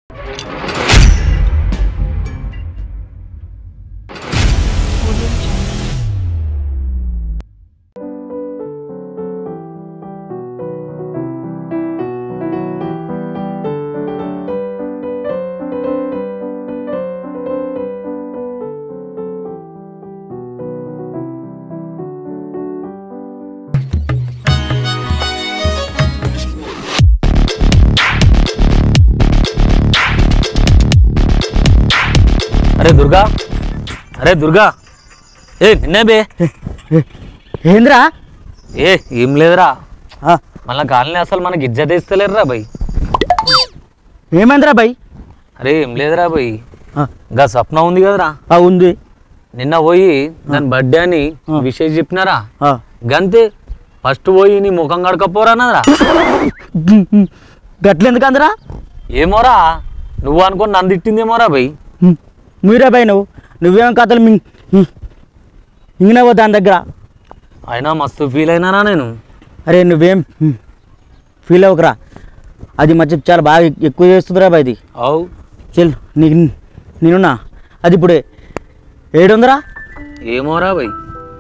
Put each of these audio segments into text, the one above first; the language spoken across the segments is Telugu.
అరే దుర్గా అరే దుర్గా ఏ నిన్నే బే ఏంద్రా ఏ ఏం లేదురా ఆ, మళ్ళా గాలిని అసలు మనకి ఇజ్జత్ ఇస్తలేరురా బై ఏమైందిరా బై అరే ఏం లేదురా బై ఆ, ఇంకా స్వప్న ఉంది కదరా ఆ, ఉంది నిన్న పోయి దాని బర్త్డే అని విషయం చెప్పినారా ఆ. గంతే ఫస్ట్ పోయి నీ ముఖం కడకపోరా అన్నదిరా గట్లెందుకు అందరా ఏమోరా నువ్వు అనుకుని నన్ను తిట్టిందేమోరా బై మీరే బై నువ్వు నువ్వేం కథలు మింగ్ మింగినావో దాని దగ్గర అయినా మస్తు ఫీల్ అయినారా నేను అరే నువ్వేం ఫీల్ అవ్వకరా అది మధ్య చాలా బాగా ఎక్కువ చేస్తుందిరా బా ఇది అవు చెల్ నీకు నేనున్నా అది ఇప్పుడే ఏడుందిరా ఏమోరా బై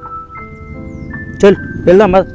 చెల్ వెళ్దాం బా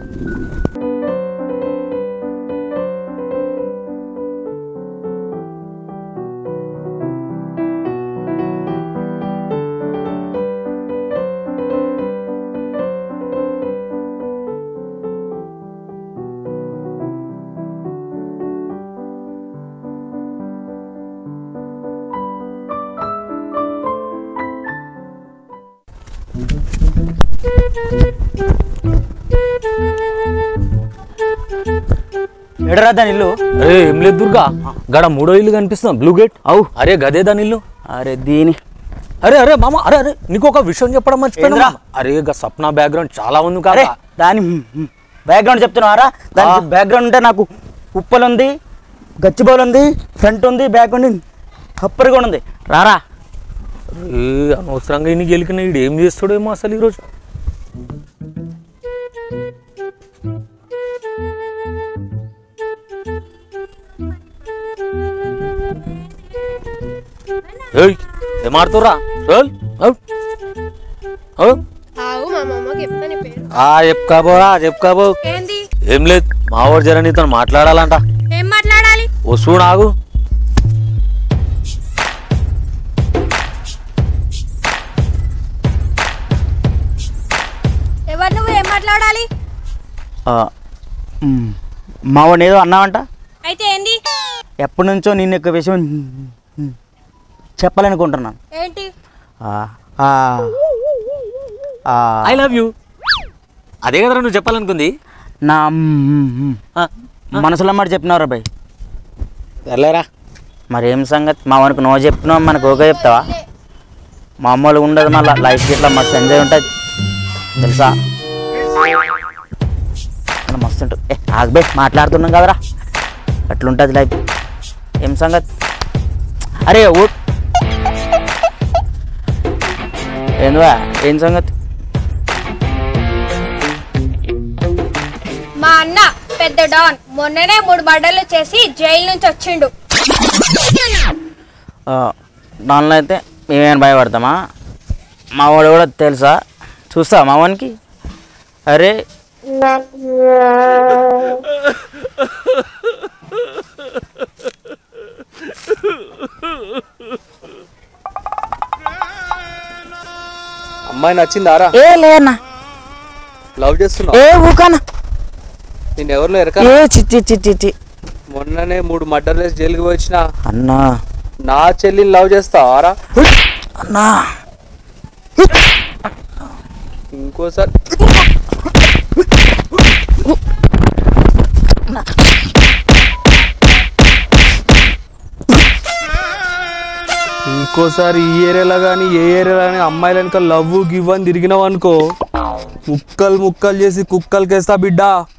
ఎడరా దాని ఇల్లు అరే ఏం లేదు దుర్గా గడ మూడో ఇల్లు కనిపిస్తుంది బ్లూ గేట్ అవు అరే గదే దాని ఇల్లు అరే దీని అరే అరే మామ అరే అరే నీకు ఒక విషయం చెప్పడం మర్చిపోయినా ఏందిరా? మామ. అరే గా సప్న బ్యాక్గ్రౌండ్ చాలా ఉంది అరే కదా దాని బ్యాక్గ్రౌండ్ చెప్తున్నారా దాని ఆ. బ్యాక్గ్రౌండ్ ఉంటే నాకు ఉప్పలు ఉంది గచ్చిబౌల్ ఉంది ఫ్రంట్ ఉంది బ్యాక్ ఉంది కప్పర్ కూడా ఉంది రారా ఏ అనవసరంగా ఇన్ని గెలికిన ఈడు ఏం చేస్తాడేమో అసలు ఈరోజు ఏయ్ ఏం ఆడుతుర్రా రోల్ అవ్. అవ్. ఆవు మా మమ్మకి చెప్తాను పేరు ఆ చెప్పుకోబోరా చెప్పుకోబో ఏంది ఏం లేదు మా వాడు జర నీతో మాట్లాడాలంట ఏం మాట్లాడాలి వస్తువు నాగు ఎవరు నువ్వు ఏం మాట్లాడాలి ఆ, మ్, మావాడిని ఏదో అన్నావంట అయితే ఏంది ఎప్పటి నుంచో నేను యొక్క విషయం మ్, చెప్పాలనుకుంటున్నాను ఏంటి ఆ, ఆ, ఆ, ఐ లవ్ యూ అదే కదరా నువ్వు చెప్పాలనుకుంది నా మ్, మ్, ఆ, మనసులో మాట చెప్పినారా బాయ్ సర్లేరా మరి ఏం సంగతి మా వానికి నువ్వు చెప్పినావు మనకు ఓకే చెప్తావా మామూలుగా ఉండదు మళ్ళీ లైఫ్ ఇట్లా మస్తు ఎంజాయ్ ఉంటుంది తెలుసా మన మస్తు ఉంటుంది ఏ ఆగబే మాట్లాడుతున్నాం కదరా అట్లుంటుంది లైఫ్ ఏం సంగతి అరే ఊ ఏందువా ఏం సంగతి మా అన్న పెద్ద డాన్ మొన్ననే మూడు బర్డర్లు చేసి జైలు నుంచి వచ్చిండు ఆ, దానిలో అయితే మేమేమైనా భయపడతామా మా వాడు కూడా తెలుసా చూస్తా మా వానికి అరే అమ్మాయి నచ్చిందారా ఏ లేనా లవ్ చేస్తున్నావు ఏ ఊకనా నేను ఎవరిలో ఎరక ఏ చిచ్చి చిచ్చి చిచ్చి మొన్ననే మూడు మర్డర్ వేసి జైలుకి వచ్చిన అన్నా నా చెల్లిని లవ్ చేస్తావారా అన్నా ఇంకోసారి ఇంకోసారి ఈ ఏరియాలో కానీ ఏ ఏరియాలో కానీ అమ్మాయిల వెనక లవ్ గివ్ అని తిరిగినావు అనుకో ముక్కలు ముక్కలు చేసి కుక్కలకేస్తా బిడ్డ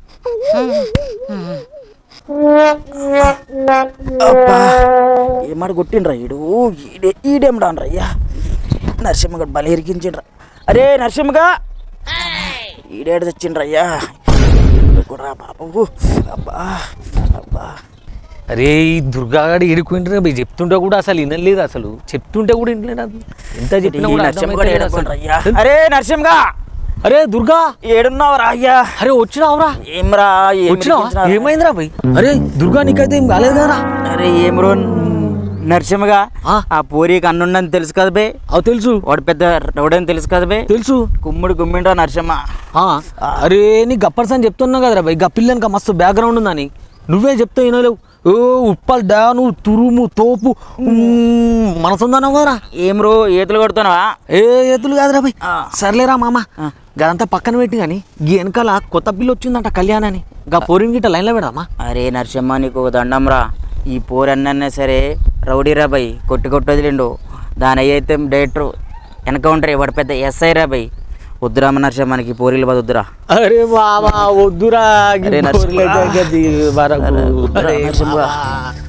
అబ్బా ఏమాట కొట్టిండ్రా ఈడు ఈడే ఈడేం రాన్రా అయ్యా నరసింహగడ్ బలి ఇరికించిండ్రా అరే నరసింహగా ఈడేడు తెచ్చిండ్రా అయ్యా కూడా బాబు అబ్బా అబ్బా అరే ఈ దుర్గాగాడు ఇరుకుంటే పోయి చెప్తుంటే కూడా అసలు వినలేదు అసలు చెప్తుంటే కూడా వినలేదు అది. ఎంత చెప్పినా ఈ కూడా నరసింహ కూడా అర్థమైతలేదు ఏడుకుంటారు అసలు. అయ్యా. అరే నరసింహగా అరే దుర్గా ఏడున్నావురా అయ్యా అరే వచ్చినావురా ఏమ్రా ఏం వచ్చినావా ఇరికించినావురా? ఏమైందిరా పోయి అరే దుర్గా నీకైతే ఏం కాలేదు కదరా అరే ఏం రో నరసింహగా ఆ. ఆ పోరికి అన్నుండని తెలుసు కదా బే అవు తెలుసు వాడు పెద్ద రౌడని తెలుసు కదా బే తెలుసు కుమ్ముడు గుమ్మిండ్రా నరసింహ ఆ, అరే నీ గప్పర్స్ అని చెప్తున్నా కదరా భయ్ గప్పిల్లనిక మస్తు బ్యాక్గ్రౌండ్ ఉందని నువ్వే చెప్తే వినలేవు ఓ ఉప్పల్ డాను తురుము తోపు ఉమ్, మనసుందన్నావు కదరా ఏం రో ఈతలు కొడుతున్నావా ఏ ఎత్తులు కాదురా భయ్ ఆ. సర్లేరా మామ గదంతా పక్కన పెట్టి కానీ గీ వెనకాల కొత్త పిల్ల వచ్చిందంట కళ్యాణ్ అని గా పోరిని గిట్ట లైన్లో పెడదామా అరే నరసింహ నీకు ఒక దండం రా ఈ పోరు అన్నన్నా సరే రౌడీ రా బై కొట్టి కొట్టి వదిలిండు దాని అయితే డైరెక్టర్ ఎన్కౌంటర్ వాడు పెద్ద ఎస్ఐ రా బై వద్దురామ నరసింహ మనకి ఈ పోరీలు బదు వద్దురా అరే బాబా వద్దురా అరే నరసింహ. వరకు వద్దురా అరే నరసింహ. బాబా.